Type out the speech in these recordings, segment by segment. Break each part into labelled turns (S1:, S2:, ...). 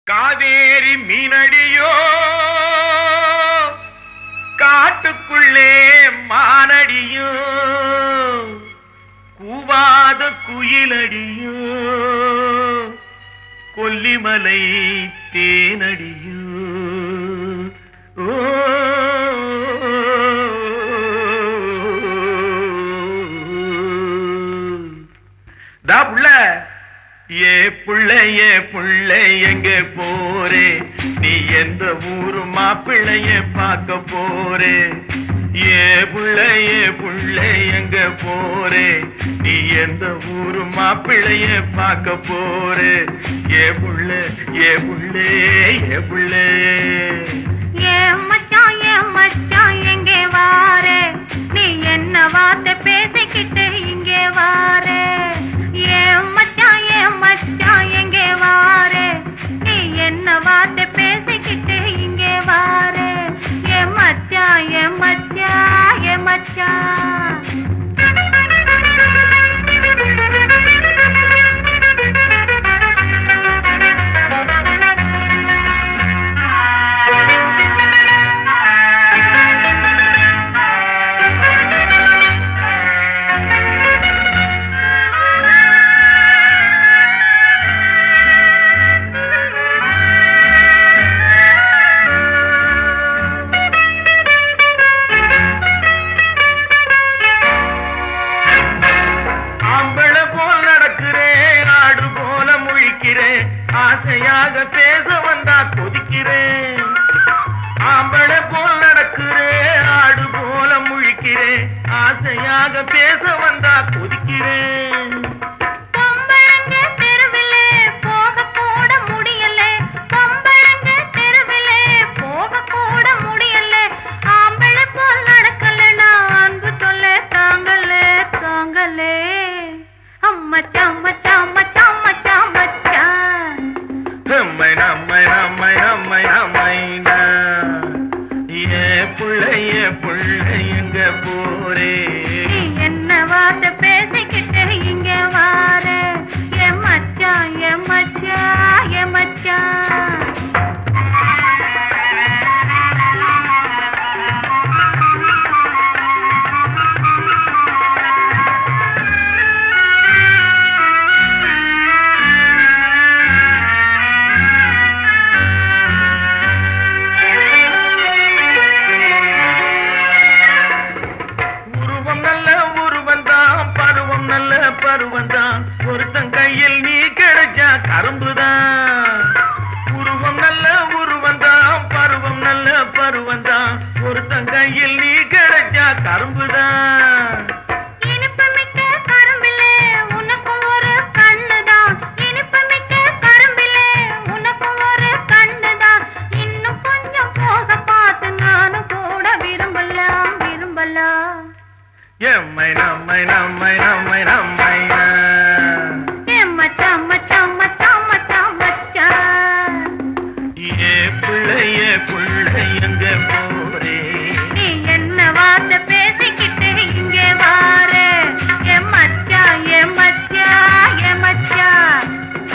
S1: காவேரி மீனடியோ காட்டுக்குள்ளே மானடியோ கூவாத குயிலடியோ கொல்லிமலை தேனடியோ ஓ தா புள்ள ஏ புள்ள ஏ புள்ள எங்க போறே நீ எந்த ஊரு மாப்பிள்ளைய பார்க்க போறே ஏ புள்ள ஏ புள்ள எங்க போறே நீ எந்த ஊரு மாப்பிள்ளைய பார்க்க போறே ஏ புள்ள ஏ புள்ளே ஏ புள்ளே
S2: ஏன் மச்சான் ஏன் மச்சான் எங்கே வாரே நீ என்ன வார்த்தை பேசிக்கிட்டு இங்கே வாரே ஏன் மச்சான் ஏன் மச்சான் எங்கே வாரே நீ என்ன வார்த்தை பேசிக்கிட்டு இங்கே வாரே ஏன் மச்சான் ஏன் மச்சான் ஏன்
S1: ஆம்பள போல் நடக்கிறேன் ஆடு போல முழிக்கிறேன் ஆசையாக பேச வந்தா கொதிக்கிறேன் ஆம்பள போல் நடக்கிறேன் ஆடு போல முழிக்கிறேன் ஆசையாக பேச வந்தா கொதிக்கிறேன்
S2: பொம்பளைங்க தெருவிலே போக கூட முடியல பொம்பளைங்க தெருவிலே போக கூட முடியல ஆம்பளை போல் நடக்கல நான் அன்பு தொல்ல தாங்கலே தாங்கலே அம்மச்சான் மச்சான் மச்சான் மச்சான் மச்சான்
S1: நம்மை நம்மை நம்மை நம்மை நம்மைனா ஏ புள்ளை ஏ புள்ளை எங்க போரே
S2: நீ என்ன வார்த்தை பேசிக்கிட்டு இங்க வார என் மச்சான் என் மச்சான் என் மச்சான்
S1: உருவம் நல்ல உருவம் தான் பருவம் நல்ல பருவம் தான் ஒருத்தன் கையில் நீ கிடைச்சா கரும்பு தான் உருவம் நல்ல உருவம் தான் பருவம் நல்ல பருவம் தான் ஒருத்தன் கையில் நீ கிடைச்சா கரும்பு தான்
S2: இனிப்பு மிக்க கரும்பிலே உனக்கும் ஒரு கண்ணுதான் இனிப்பு மிக்க கரும்பிலே உனக்கும் ஒரு கண்ணுதான் இன்னும் கொஞ்சம் போக பார்த்து நானும் கூட விரும்பலாம் விரும்பலாம்
S1: எம்மை நம்மை நம்மை நம்மை நம்மை
S2: ஏ மச்சான் மச்சான் மச்சான் மச்சான் மச்சான்
S1: ஏ பிள்ளை ஏ பிள்ளை எங்க போரே
S2: நீ என்ன வார்த்தை பேசிக்கிட்டு இங்கே வார ஏ மச்சான் ஏ மச்சான் ஏ மச்சான்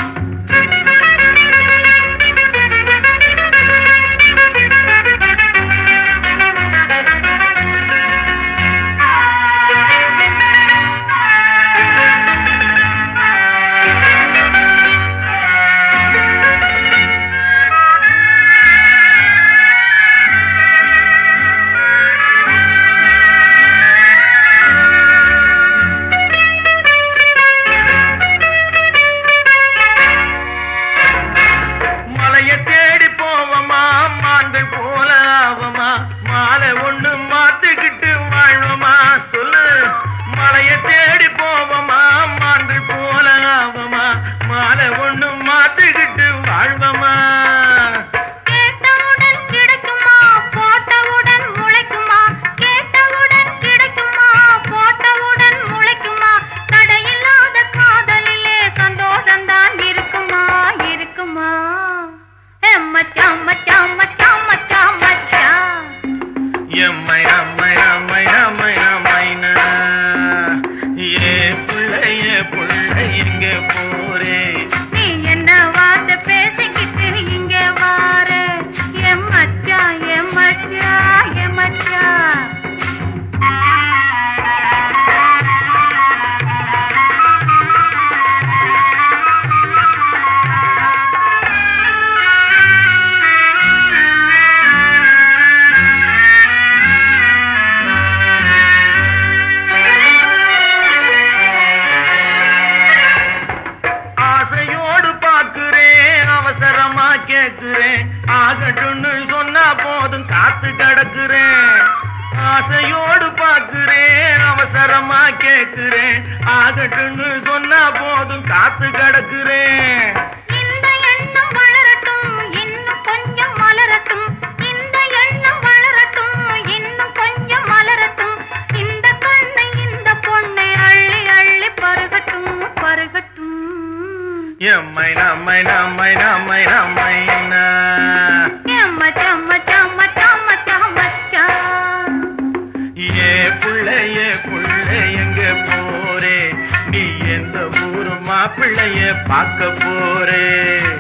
S1: மலைய தேடி போவமா மான்கள் போல ஆவமா மாலை ஒண்ணு மாத்திக்கிட்டு வாழ்வமா சொல்லு மலைய தேடி போவமா மான்கள் போல ஆவமா மாலை ஒண்ணு மாத்திக்கிட்டு வாழ்வமா
S2: கேட்டவுடன் கிடைக்குமா போட்டவுடன் முளைக்குமா கேட்டவுடன் கிடைக்குமா போட்டவுடன் முளைக்குமா தடையில்லாத காதலிலே சந்தோஷம்தான் இருக்குமா இருக்குமா ஏ
S1: கேக்குறேன் ஆகட்டும்னு சொன்னா போதும் காத்து கிடக்குறேன் ஆசையோடு பாக்குறேன் அவசரமா கேக்குறேன் ஆகட்டும்னு சொன்னா போதும் காத்து கிடக்குறேன்
S2: இந்த எண்ணம் வளரட்டும் இன்னும் கொஞ்சம் மலரட்டும் இந்த எண்ணம் வளரட்டும் இன்னும் கொஞ்சம் மலரட்டும் இந்த கண்ணை இந்த பொண்ணை அள்ளி அள்ளி பருகட்டும் பருகட்டும்
S1: எம்மை நம்மை நம்மை நம்மை நம்மைனா
S2: மச்சான் மச்சான் மச்சான் மச்சான் மச்சான்
S1: ஏ புள்ள ஏ புள்ள எங்க போறே நீ எந்த ஊரு மாப்பிள்ளைய பார்க்க போறே